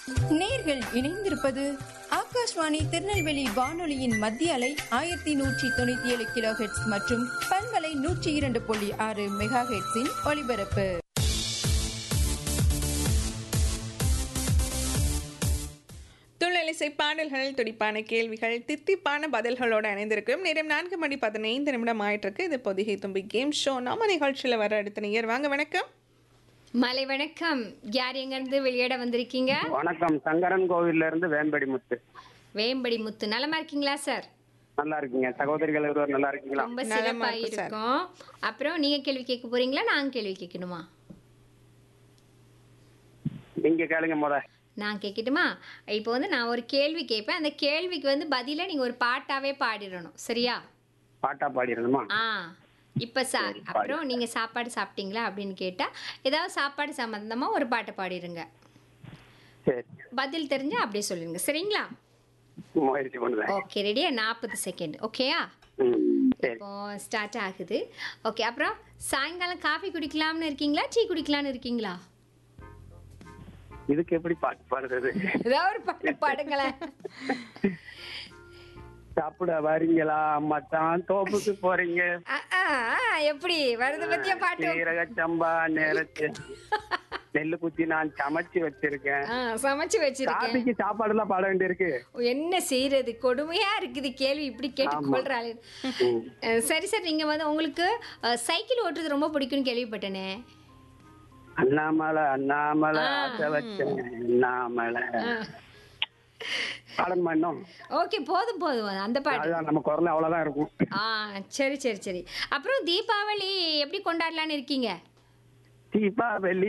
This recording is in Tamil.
நேர்கள் இணைந்திருப்பது ஆகாஷ்வாணி திருநெல்வேலி வானொலியின் மத்திய அலை ஆயிரத்தி நூற்றி தொண்ணூத்தி ஏழு கிலோ ஹெட்ஸ் மற்றும் பண்பலை நூற்றி இரண்டு புள்ளி ஆறு மெகா ஹெட்ஸின் ஒலிபரப்பு துள்ளலிசை பாடல்கள் துடிப்பான கேள்விகள் தித்திப்பான பதில்களோடு இணைந்திருக்கும் நேரம் நான்கு மணி பதினைந்து நிமிடம் ஆயிட்டிருக்கு இது பொதிகை தும்பி கேம் ஷோ நம்ம நிகழ்ச்சியில் வர அடுத்த நேயர் வாங்க வணக்கம் மலை வணக்கம் யார் எங்கிருந்து வெளியிட வந்திருக்கீங்க வணக்கம் சங்கரன் கோவில்ல இருந்து வேம்படி முத்து வேம்படி முத்து நலமா இருக்கீங்களா சார் நல்லா இருக்கீங்க சகோதரிகள் இருவர் நல்லா இருக்கீங்களா ரொம்ப நலமா சிறப்பா இருக்கு சார். இருக்கும் அப்புறம் நீங்க கேள்வி கேட்க போறீங்களா நான் கேள்வி கேட்கணுமா நீங்க கேளுங்க முத நான் கேட்கட்டுமா இப்போ வந்து நான் ஒரு கேள்வி கேட்பேன் அந்த கேள்விக்கு வந்து பதிலா நீங்க ஒரு பாட்டாவே பாடிடணும் சரியா பாட்டா பாடிடணுமா ஆ இப்போ சார் அப்புறம் நீங்க சாப்பாடு சாப்பிட்டீங்களா அப்படின்னு கேட்டா ஏதாவது சாப்பாடு சம்பந்தமா ஒரு பாட்டை பாடிடுங்க சரி பதில் தெரிஞ்சா அப்படியே சொல்லுங்க சரிங்களா முயற்சி பண்ணுவேன் ஓகே ரெடியா நாற்பது செகண்ட் ஓகேயா ம், சரி இப்போ ஸ்டார்ட் ஆகுது ஓகே அப்புறம் சாயங்காலம் காஃபி குடிக்கலாம்னு இருக்கீங்களா டீ குடிக்கலாம்னு இருக்கீங்களா இதுக்கு எப்படி பாட்டு பாடுறது ஏதாவது ஒரு பாட்டு பாடுங்களேன் சாப்பிட வரீங்களா மச்சான் தோப்புக்கு போறீங்க ஆ, ஆ, ஆ, எப்படி வருது பத்தியா பாட்டு சீரக சம்பா நேரத்து நெல்லு குத்தி நான் சமைச்சு வச்சிருக்கேன் ஆ, சமைச்சு வச்சிருக்கேன் காபிக்கு சாப்பாடு எல்லாம் பாட வேண்டியிருக்கு என்ன செய்யறது கொடுமையா இருக்குது கேள்வி இப்படி கேட்டு கொள்றாள் ம். சரி சார் நீங்க வந்து உங்களுக்கு அஹ், சைக்கிள் ஓட்டுறது ரொம்ப பிடிக்கும்னு கேள்விப்பட்டேனே அண்ணாமலை அண்ணாமலை ஆசை வச்சேன் அண்ணாமலை பாடணுமா இன்னும் ஓகே போதும் போதும் அந்த பாட்டு அதுதான் நம்ம குரல் அவ்வளவுதான் இருக்கும் ஆ சரி சரி சரி அப்புறம் தீபாவளி எப்படி கொண்டாடலான்னு இருக்கீங்க தீபாவளி